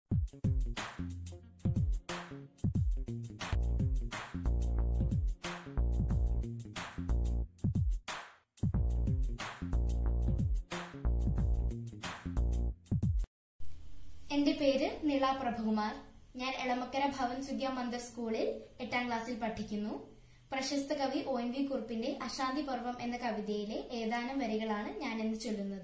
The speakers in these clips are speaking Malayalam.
എന്റെ പേര് നിള പ്രഭകുമാർ ഞാൻ എളമക്കര ഭവൻ സുഗ്യ മന്ദർ സ്കൂളിൽ എട്ടാം ക്ലാസ്സിൽ പഠിക്കുന്നു പ്രശസ്ത കവി ഒ എൻ വി കുറുപ്പിന്റെ അശാന്തി പർവം എന്ന കവിതയിലെ ഏതാനും വരികളാണ് ഞാൻ ഇന്ന് ചൊല്ലുന്നത്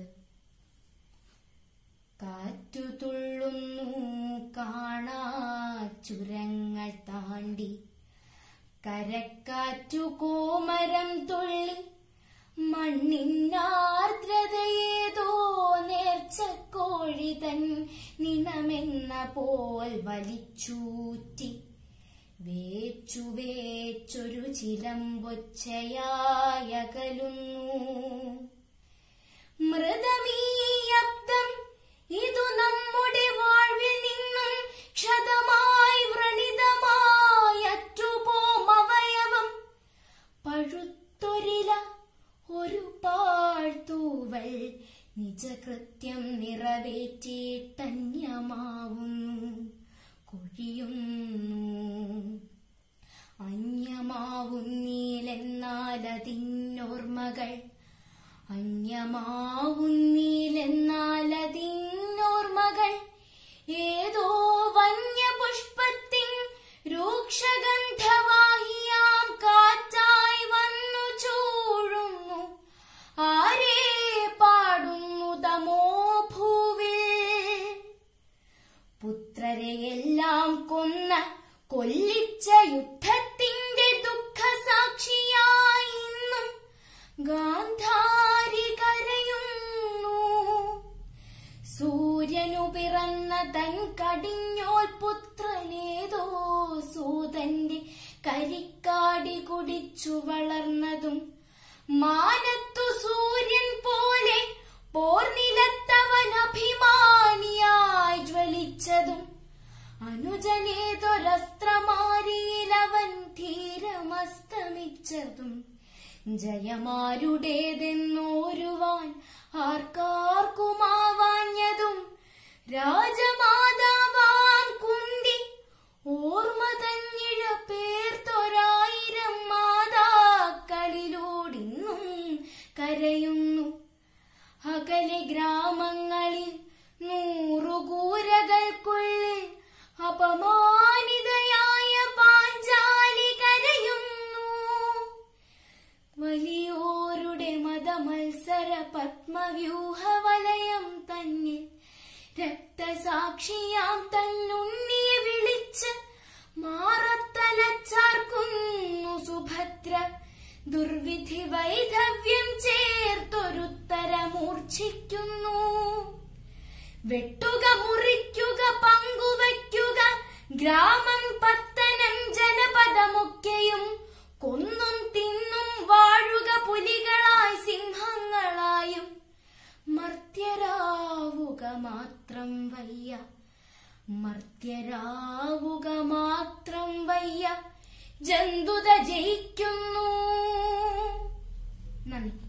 കാറ്റു തുള്ളുന്നു കാണാ ചുരങ്ങൾ താണ്ടി കരക്കാറ്റു കോമരം തുള്ളി മണ്ണിന്നാർദ്രതയേതോ നേർച്ചക്കോഴി തൻ നിണമെന്ന പോൽ വലിച്ചൂറ്റി വേച്ചു വേച്ചൊരു ചിലമ്പൊച്ചയായകലുന്നു മൃതമീയബ്ദം ഇതു നമ്മുടെ വാഴ്വിൽ നിന്നും ക്ഷതമായി വ്രണിതമായറ്റുപോമവയവം പഴുത്തൊരില ഒരു പാഴ്ത്തൂവൽ നിജകൃത്യം നിറവേറ്റിട്ടന്യമാവുന്നു കൊഴിയുന്നു അന്യമാവുന്നീലെന്നാലതിന്നോർമ്മകൾ അന്യമാവുന്നീലെന്നാലതിന്നോർമ്മകൾ ഏതോ വന്യപുഷ്പത്തിൻ രൂക്ഷഗന്ധവാഹിയാം കാറ്റായി വന്നു ചൂഴുന്നു ആരേ പാടുന്നു തമോ ഭൂവിൽ പുത്രരെയെല്ലാം കൊന്ന കൊല്ലിച്ച യുദ്ധത്തിന്റെ ദുഃഖസാക്ഷിയായി ഇന്നും ഗാന്ധാരി കരയുന്നു സൂര്യനു പിറന്ന തൻ കടിഞ്ഞോൽ പുത്രനേതോ സൂതന്റെ കരിക്കാടി കുടിച്ചു വളർന്നതും മാനത്തു സൂര്യൻ പോലെ പോർനിലത്തവൻ അഭിമാനിയായി ജ്വലിച്ചതും അനുജനേതൊരസ്ത്രമാരിയിലവൻ ധീരമസ്തമിച്ചതും ജയമാരുടേതെന്നോരുവാൻ ആർക്കാർക്കുമാവാഞ്ഞതും രാജമാതാവാം കുന്തി ഓർമ്മ തന്നിഴ പേർത്തൊരായിരം മാതാക്കളിലൂടിന്നും കരയുന്നു അകലെ ഗ്രാമങ്ങളിൽ നൂറുകൂരകൾക്കുള്ളിൽ അപമാനിതയായ പാഞ്ചാലി കരയുന്നു വലിയോരുടെ മതമത്സര പത്മവ്യൂഹവലയം തന്നിൽ രക്തസാക്ഷിയാം തന്നുണ്ണിയെ വിളിച്ച് മാറത്തലച്ചാർക്കുന്നു സുഭദ്ര ദുർവിധി വൈധവ്യം ചേർത്തൊരുത്തരമൂർച്ഛിക്കുന്നു വെട്ടുക മുറിക്കുക പങ്കുവയ്ക്കുക ഗ്രാമം പത്തനം ജനപദമൊക്കെയും കൊന്നും തിന്നും വാഴുക പുലികളായി സിംഹങ്ങളായും മർത്യരാവുക മാത്രം വയ്യ മർത്യരാവുക മാത്രം വയ്യ ജന്തുത ജയിക്കുന്നു നന്ദി